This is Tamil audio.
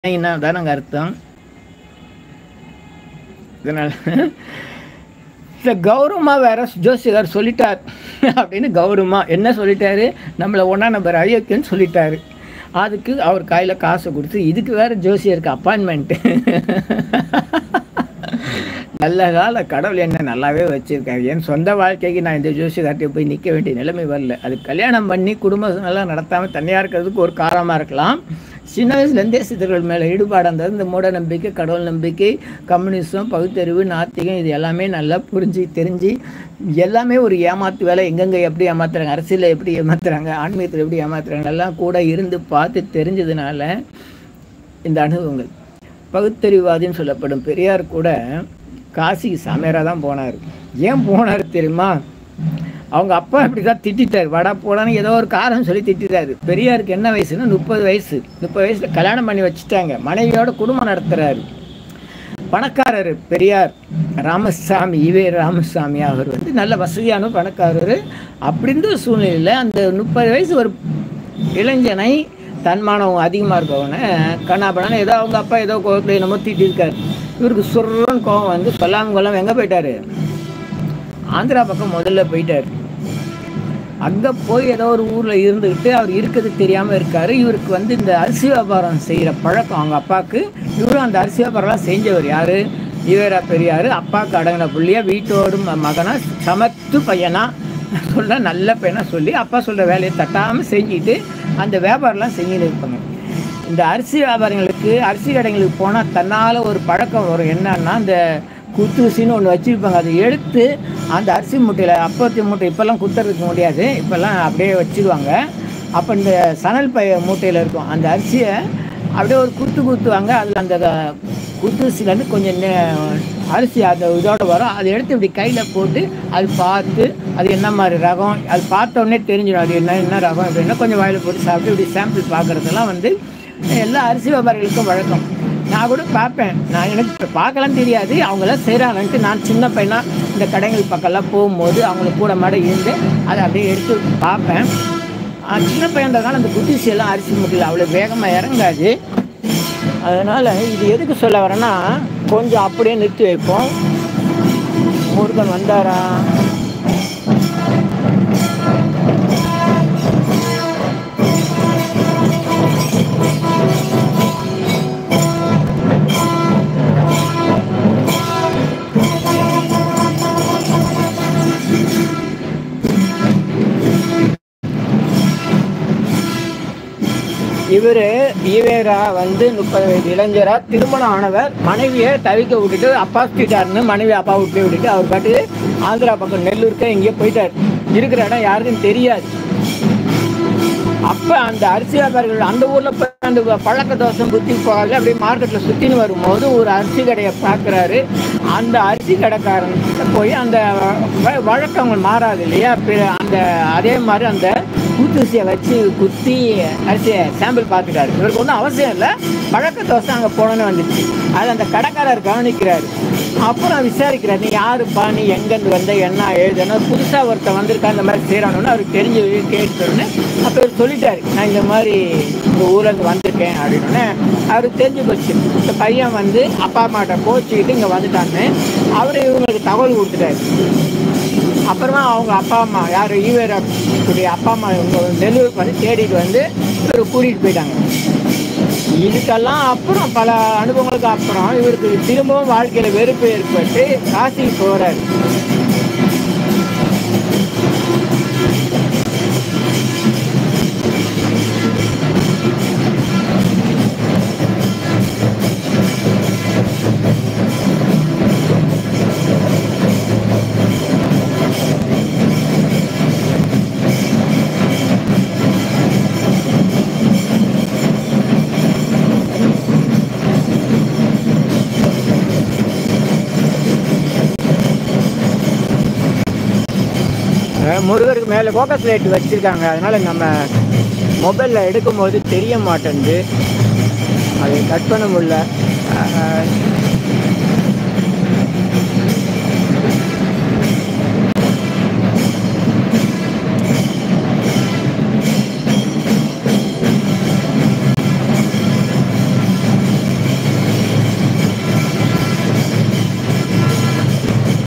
என்ன தானங்க அர்த்தம் இதனால இந்த கௌரவமா வேற ஜோசியர் சொல்லிட்டார் அப்படின்னு கௌரவமா என்ன சொல்லிட்டாரு நம்மளை ஒன்றா நம்பர் அயோக்கியன்னு சொல்லிட்டாரு அதுக்கு அவர் கையில் காசை கொடுத்து இதுக்கு வேற ஜோசியருக்கு அப்பாயின்மெண்ட்டு நல்ல கால கடவுள் என்ன நல்லாவே வச்சிருக்காரு என் சொந்த வாழ்க்கைக்கு நான் இந்த ஜோசியர்கிட்ட போய் நிற்க வேண்டிய நிலைமை வரல அது கல்யாணம் பண்ணி குடும்பம் நல்லா நடத்தாமல் தனியாக இருக்கிறதுக்கு ஒரு காரணமாக இருக்கலாம் சின்ன வயசுலேருந்தே சித்தர்கள் மேலே ஈடுபாடு இருந்தது இந்த மூட நம்பிக்கை கடவுள் நம்பிக்கை கம்யூனிசம் பகுத்தறிவு நாத்திகம் இது எல்லாமே நல்லா புரிஞ்சு தெரிஞ்சு எல்லாமே ஒரு ஏமாத்து வேலை எங்கெங்கே எப்படி ஏமாத்துறாங்க அரசியலில் எப்படி ஏமாத்துறாங்க ஆன்மீகத்தில் எப்படி ஏமாத்துறாங்க எல்லாம் கூட இருந்து பார்த்து தெரிஞ்சதுனால இந்த அனுபவங்கள் பகுத்தறிவாதின்னு சொல்லப்படும் பெரியார் கூட காசிக்கு சாமியாராக தான் போனார் ஏன் போனார் தெரியுமா அவங்க அப்பா இப்படி தான் திட்டார் வடா போடான்னு ஏதோ ஒரு காரணம் சொல்லி திட்டாரு பெரியாருக்கு என்ன வயசுன்னா முப்பது வயசு முப்பது வயசில் கல்யாணம் பண்ணி வச்சுட்டாங்க மனைவியோட குடும்பம் நடத்துகிறாரு பணக்காரர் பெரியார் ராமசாமி இவே ராமசாமி அவர் வந்து நல்ல வசதியான பணக்காரர் அப்படி இருந்த சூழ்நிலையில் அந்த முப்பது வயசு ஒரு இளைஞனை தன்மானம் அதிகமாக இருக்கவனை கண்ணாபண்ணான்னு ஏதோ அவங்க அப்பா ஏதோ கோவத்தில் என்னமோ திட்டிருக்காரு இவருக்கு சுருன்னு கோவம் வந்து சொல்லாம கொள்ளாம எங்கே போயிட்டாரு ஆந்திரா பக்கம் முதல்ல போயிட்டார் அங்கே போய் ஏதோ ஒரு ஊரில் இருந்துக்கிட்டு அவர் இருக்கிறது தெரியாமல் இருக்கார் இவருக்கு வந்து இந்த அரிசி வியாபாரம் செய்கிற பழக்கம் அவங்க அப்பாவுக்கு இவரும் அந்த அரிசி வியாபாரம்லாம் செஞ்சவர் யார் ஈவேரா பெரியார் அப்பாவுக்கு அடங்கின புள்ளியா வீட்டோடு ம- மகனா சமத்து பையனா சொல்ல நல்ல பையனா சொல்லி அப்பா சொல்கிற வேலையை தட்டாமல் செஞ்சுட்டு அந்த வியாபாரம்லாம் செஞ்சுட்டு இருப்பாங்க இந்த அரிசி வியாபாரிகளுக்கு அரிசி கடைங்களுக்கு போனால் தன்னால் ஒரு பழக்கம் வரும் என்னன்னா அந்த குத்தூசின்னு ஒன்று வச்சுருப்பாங்க அதை எடுத்து அந்த அரிசி மூட்டையில் அப்பத்தி மூட்டை இப்போல்லாம் குத்துறதுக்கு முடியாது இப்போல்லாம் அப்படியே வச்சுருவாங்க அப்போ இந்த சணல் பை மூட்டையில் இருக்கும் அந்த அரிசியை அப்படியே ஒரு குத்து குத்துவாங்க அதில் அந்த குத்தூசிலேருந்து கொஞ்சம் நெ- அரிசி அந்த இதோட வரும் அதை எடுத்து இப்படி கையில் போட்டு அது பார்த்து அது என்ன மாதிரி ரகம் அது பார்த்த உடனே தெரிஞ்சிடும் அது என்ன என்ன ரகம் அப்படின்னா கொஞ்சம் வாயில் போட்டு சாப்பிட்டு இப்படி சாம்பிள் பார்க்குறதெல்லாம் வந்து எல்லா அரிசி வியாபாரிகளுக்கும் வழக்கம் நான் கூட பார்ப்பேன் நான் எனக்கு இப்ப பார்க்கலாம் தெரியாது அவங்களாம் செய்கிறாங்கன்ட்டு நான் சின்ன பையனா இந்த கடைகள் பக்கம்லாம் போகும்போது அவங்கள கூட மாட இருந்து அதை அப்படியே எடுத்து பார்ப்பேன் ஆஹ் சின்ன பையன்றதுனால அந்த குட்டிசி எல்லாம் அரிசி முட்டையில் அவ்வளோ வேகமாக இறங்காது அதனால் இது எதுக்கு சொல்ல வரேன்னா கொஞ்சம் அப்படியே நிறுத்தி வைப்போம் முருகன் வந்தாரா இவர் ஈவேரா வந்து முப்பது வயது இளைஞரா திருமணம் ஆனவர் மனைவியை தவிக்க விட்டுட்டு அப்பா திட்டாருன்னு மனைவி அப்பா விட்டு விட்டுட்டு அவர் பாட்டு ஆந்திரா பக்கம் நெல்லூருக்கு எங்கேயோ போயிட்டார் இருக்கிற இடம் யாருக்கும் தெரியாது அப்ப அந்த அரிசி வியாபாரிகள் அந்த ஊர்ல போய் அந்த பழக்க தோசம் புத்தி போகாது அப்படியே மார்க்கெட்ல சுத்தின்னு வரும்போது ஒரு அரிசி கடையை பார்க்குறாரு அந்த அரிசி கடைக்காரன் போய் அந்த வ- வழக்கங்கள் மாறாது இல்லையா பிற- அந்த அதே மாதிரி அந்த ஊத்தூசியை வச்சு குத்தி அரிசியை சாம்பிள் பார்த்துட்டாரு இவருக்கு ஒன்றும் அவசியம் இல்லை பழக்க தோசை அங்கே போகணும்னு வந்துச்சு அது அந்த கடைக்காரர் கவனிக்கிறாரு அப்புறம் விசாரிக்கிறார் நீ யாருப்பா நீ எங்கேருந்து வந்த என்ன எழுதுனா புதுசாக ஒருத்தன் வந்திருக்கா இந்த மாதிரி செய்கிறானு அவருக்கு தெரிஞ்சு கேட்டோன்னு அப்போ இவர் சொல்லிட்டாரு நான் இந்த மாதிரி இந்த ஊர்லேருந்து வந்திருக்கேன் அப்படின்னு அவருக்கு தெரிஞ்சு போச்சு இந்த பையன் வந்து அப்பா அம்மாட்ட கோச்சிக்கிட்டு இங்கே வந்துட்டான்னு அவர் இவங்களுக்கு தகவல் கொடுத்துட்டாரு அப்புறமா அவங்க அப்பா அம்மா யார் ஈவேராக்குடைய அப்பா அம்மா இவங்க நெல்லூருக்கு வந்து தேடிட்டு வந்து இவர் கூட்டிகிட்டு போயிட்டாங்க இதுக்கெல்லாம் அப்புறம் பல அனுபவங்களுக்கு அப்புறம் இவருக்கு திரும்பவும் வாழ்க்கையில் வெறுப்பு ஏற்பட்டு காசிக்கு போகிறாரு அஹ் முருகருக்கு மேலே ஃபோக்கஸ் லைட் வச்சுருக்காங்க அதனால் நம்ம மொபைலில் எடுக்கும்போது தெரிய மாட்டேங்குது அதை கட் பண்ண முடியல அஹ்